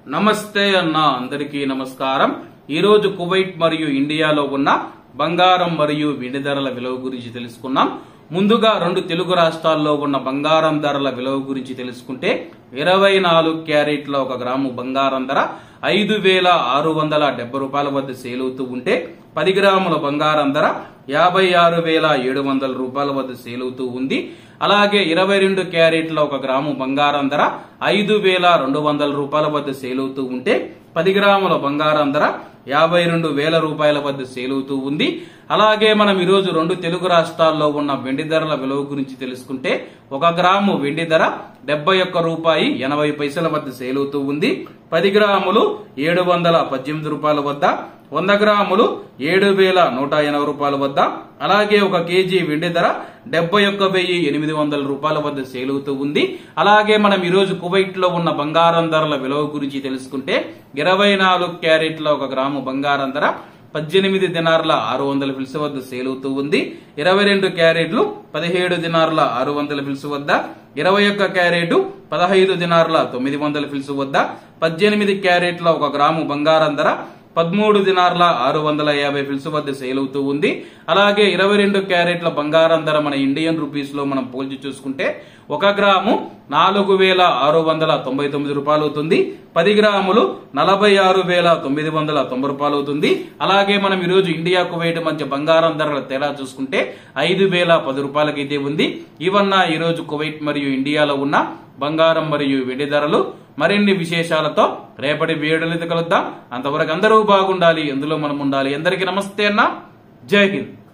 నమస్తే అన్న అందరికీ నమస్కారం ఈ రోజు కువైట్ మరియు ఇండియాలో ఉన్న బంగారం మరియు వెండి ధరల విలువ గురించి తెలుసుకున్నాం ముందుగా రెండు తెలుగు రాష్ట్రాల్లో ఉన్న బంగారం ధరల విలువ గురించి తెలుసుకుంటే ఇరవై నాలుగు క్యారెట్ల ఒక గ్రాము బంగారం ధర ఐదు వేల ఆరు వందల డెబ్బై రూపాయల వద్ద సేల్ అవుతూ ఉంటే పది గ్రాముల బంగారం ధర యాభై ఆరు వేల ఏడు వందల రూపాయల వద్ద సేల్ అవుతూ ఉంది అలాగే ఇరవై రెండు క్యారెట్ల ఒక గ్రాము బంగారం ధర ఐదు వేల రెండు వందల రూపాయల వద్ద సేల్ అవుతూ ఉంటే పది గ్రాముల బంగారం ధర యాభై రెండు వేల రూపాయల వద్ద సేల్ అవుతూ ఉంది అలాగే మనం ఈరోజు రెండు తెలుగు రాష్ట్రాల్లో ఉన్న వెండి ధరల విలువ గురించి తెలుసుకుంటే ఒక గ్రాము వెండి ధర డెబ్బై ఒక్క రూపాయి ఎనభై పైసల వద్ద సేల్ అవుతూ ఉంది పది గ్రాములు ఏడు వందల పద్దెనిమిది రూపాయల వద్ద వంద గ్రాములు ఏడు వేల నూట ఎనభై రూపాయల వద్ద అలాగే ఒక కేజీ వెండి ధర డెబ్బై ఒక్క వెయ్యి ఎనిమిది వందల రూపాయల వద్ద సేల్ అవుతూ ఉంది అలాగే మనం ఈరోజు కువైట్ లో ఉన్న బంగారం ధరల విలువ గురించి తెలుసుకుంటే ఇరవై నాలుగు క్యారెట్ల ఒక గ్రాము బంగారం ధర పద్దెనిమిది దినార్ల ఆరు వందల ఫిల్స్ వద్ద సేల్ అవుతూ ఉంది ఇరవై రెండు క్యారెట్లు పదిహేడు దినార్ల ఆరు వందల ఫిల్స్ వద్ద ఇరవై ఒక్క క్యారెట్ పదహైదు దినార్ల తొమ్మిది వందల ఫిల్స్ వద్ద పద్దెనిమిది క్యారెట్ల ఒక గ్రాము బంగారం ధర పదమూడు దినార్ల ఆరు వందల యాభై ఫిల్స్ వద్ద సేల్ అవుతూ ఉంది అలాగే ఇరవై రెండు క్యారెట్ల బంగారం ధర మన ఇండియన్ రూపీస్ లో మనం పోల్చి చూసుకుంటే ఒక గ్రాము నాలుగు వేల ఆరు వందల తొంభై తొమ్మిది రూపాయలు అవుతుంది పది గ్రాములు నలభై ఆరు వేల తొమ్మిది వందల తొంభై రూపాయలు అవుతుంది అలాగే మనం ఈరోజు ఇండియా కువైట్ మధ్య బంగారం ధరల తేడా చూసుకుంటే ఐదు వేల పది రూపాయలకైతే ఉంది ఇవన్న ఈరోజు కువైట్ మరియు ఇండియాలో ఉన్న బంగారం మరియు వెండి ధరలు మరిన్ని విశేషాలతో రేపటి వీడియోలతో కలుద్దాం అంతవరకు అందరూ బాగుండాలి ఎందులో మనం ఉండాలి అందరికీ నమస్తే అన్న జై హింద్